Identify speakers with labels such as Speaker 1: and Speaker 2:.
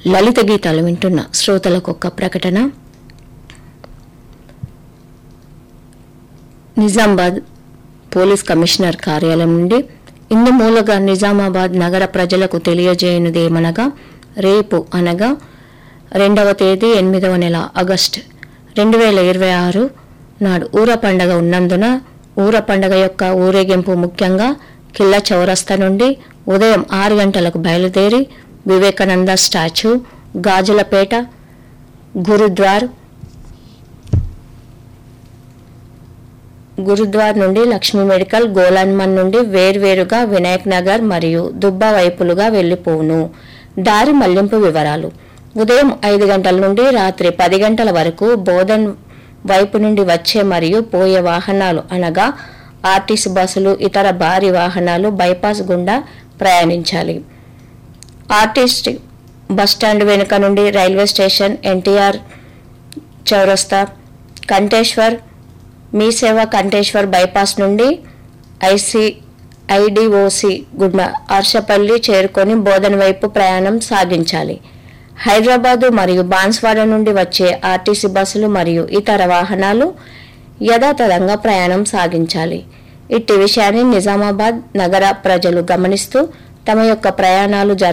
Speaker 1: లలిత గీతాలు వింటున్న శ్రోతలకు ఒక ప్రకటన నిజామాబాద్ పోలీస్ కమిషనర్ కార్యాలయం నుండి ఇందు మూలగా నిజామాబాద్ నగర ప్రజలకు తెలియజేయనిదేమనగా రేపు అనగా రెండవ తేదీ ఎనిమిదవ నెల ఆగస్ట్ రెండు వేల ఇరవై ఆరు నాడు ఊర పండగ ఉన్నందున ఊర పండగ యొక్క ఊరేగింపు ముఖ్యంగా కిల్ల చౌరస్తా నుండి ఉదయం ఆరు గంటలకు బయలుదేరి వివేకానంద స్టాచ్యూ గాజులపేట గురుద్వార్ గురుద్వార్ నుండి లక్ష్మీ మెడికల్ గోలాన్మన్ నుండి వేర్వేరుగా వినాయక్ నగర్ మరియు దుబ్బా వైపులుగా వెళ్లిపోవును దారి మళ్లింపు వివరాలు ఉదయం ఐదు గంటల నుండి రాత్రి పది గంటల వరకు బోధన్ వైపు నుండి వచ్చే మరియు పోయే వాహనాలు అనగా ఆర్టీసీ బస్సులు ఇతర భారీ వాహనాలు బైపాస్ గుండా ప్రయాణించాలి ఆర్టిస్ట్ బస్టాండ్ వెనుక నుండి రైల్వే స్టేషన్ ఎన్టీఆర్ చౌరస్తా కంటేశ్వర్ మీ సేవ కంటేశ్వర్ బైపాస్ నుండి ఐసి ఐడిఓసి గుండా అర్షపల్లి చేరుకొని బోధన వైపు ప్రయాణం సాగించాలి హైదరాబాదు మరియు బాన్స్వాడ నుండి వచ్చే ఆర్టీసీ బస్సులు మరియు ఇతర వాహనాలు యథాతథంగా ప్రయాణం సాగించాలి ఇట్టి విషయాన్ని నిజామాబాద్ నగర ప్రజలు గమనిస్తూ తమ యొక్క ప్రయాణాలు జర